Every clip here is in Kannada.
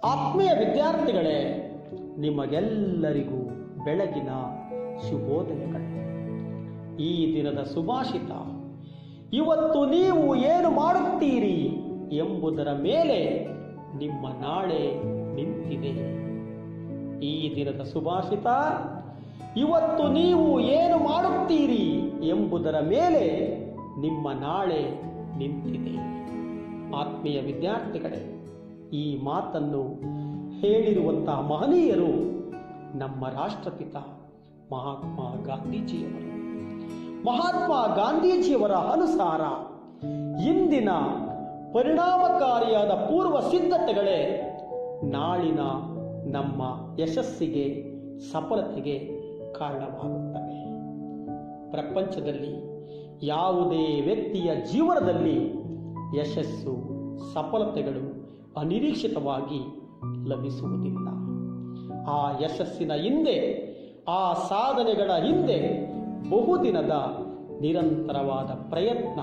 ಆತ್ಮೀಯ ವಿದ್ಯಾರ್ಥಿಗಳೇ ನಿಮಗೆಲ್ಲರಿಗೂ ಬೆಳಗಿನ ಶುಭೋದಯಗಳು ಈ ದಿನದ ಸುಭಾಷಿತ ಇವತ್ತು ನೀವು ಏನು ಮಾಡುತ್ತೀರಿ ಎಂಬುದರ ಮೇಲೆ ನಿಮ್ಮ ನಾಳೆ ನಿಂತಿದೆ ಈ ದಿನದ ಸುಭಾಷಿತ ಇವತ್ತು ನೀವು ಏನು ಮಾಡುತ್ತೀರಿ ಎಂಬುದರ ಮೇಲೆ ನಿಮ್ಮ ನಾಳೆ ನಿಂತಿದೆ ಆತ್ಮೀಯ ವಿದ್ಯಾರ್ಥಿಗಳೇ ಈ ಮಾತನ್ನು ಹೇಳಿರುವಂತಹ ಮಹನೀಯರು ನಮ್ಮ ರಾಷ್ಟ್ರಪಿತ ಮಹಾತ್ಮ ಗಾಂಧೀಜಿಯವರು ಮಹಾತ್ಮ ಗಾಂಧೀಜಿಯವರ ಅನುಸಾರ ಇಂದಿನ ಪರಿಣಾಮಕಾರಿಯಾದ ಪೂರ್ವ ಸಿದ್ಧತೆಗಳೇ ನಾಳಿನ ನಮ್ಮ ಯಶಸ್ಸಿಗೆ ಸಫಲತೆಗೆ ಕಾರಣವಾಗುತ್ತವೆ ಪ್ರಪಂಚದಲ್ಲಿ ಯಾವುದೇ ವ್ಯಕ್ತಿಯ ಜೀವನದಲ್ಲಿ ಯಶಸ್ಸು ಸಫಲತೆಗಳು ಅನಿರೀಕ್ಷಿತವಾಗಿ ಲಭಿಸುವುದಿಲ್ಲ ಆ ಯಶಸ್ಸಿನ ಹಿಂದೆ ಆ ಸಾಧನೆಗಳ ಹಿಂದೆ ಬಹುದಿನದ ನಿರಂತರವಾದ ಪ್ರಯತ್ನ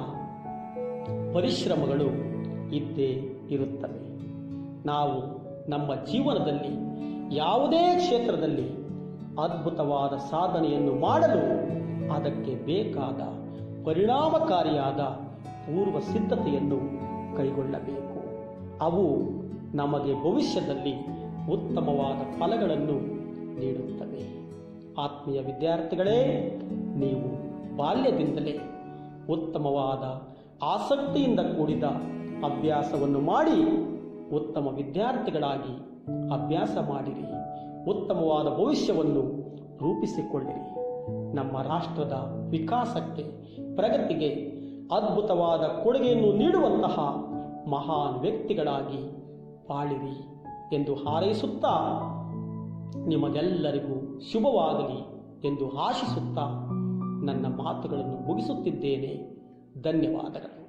ಪರಿಶ್ರಮಗಳು ಇದ್ದೇ ಇರುತ್ತವೆ ನಾವು ನಮ್ಮ ಜೀವನದಲ್ಲಿ ಯಾವುದೇ ಕ್ಷೇತ್ರದಲ್ಲಿ ಅದ್ಭುತವಾದ ಸಾಧನೆಯನ್ನು ಮಾಡಲು ಅದಕ್ಕೆ ಬೇಕಾದ ಪರಿಣಾಮಕಾರಿಯಾದ ಪೂರ್ವ ಸಿದ್ಧತೆಯನ್ನು ಕೈಗೊಳ್ಳಬೇಕು ಅವು ನಮಗೆ ಭವಿಷ್ಯದಲ್ಲಿ ಉತ್ತಮವಾದ ಫಲಗಳನ್ನು ನೀಡುತ್ತವೆ ಆತ್ಮೀಯ ವಿದ್ಯಾರ್ಥಿಗಳೇ ನೀವು ಬಾಲ್ಯದಿಂದಲೇ ಉತ್ತಮವಾದ ಆಸಕ್ತಿಯಿಂದ ಕೂಡಿದ ಅಭ್ಯಾಸವನ್ನು ಮಾಡಿ ಉತ್ತಮ ವಿದ್ಯಾರ್ಥಿಗಳಾಗಿ ಅಭ್ಯಾಸ ಮಾಡಿರಿ ಉತ್ತಮವಾದ ಭವಿಷ್ಯವನ್ನು ರೂಪಿಸಿಕೊಳ್ಳಿರಿ ನಮ್ಮ ರಾಷ್ಟ್ರದ ವಿಕಾಸಕ್ಕೆ ಪ್ರಗತಿಗೆ ಅದ್ಭುತವಾದ ಕೊಡುಗೆಯನ್ನು ನೀಡುವಂತಹ ಮಹಾನ್ ವ್ಯಕ್ತಿಗಳಾಗಿ ಬಾಳಿರಿ ಎಂದು ಹಾರೈಸುತ್ತಾ ನಿಮಗೆಲ್ಲರಿಗೂ ಶುಭವಾಗಲಿ ಎಂದು ಆಶಿಸುತ್ತಾ ನನ್ನ ಮಾತುಗಳನ್ನು ಮುಗಿಸುತ್ತಿದ್ದೇನೆ ಧನ್ಯವಾದಗಳು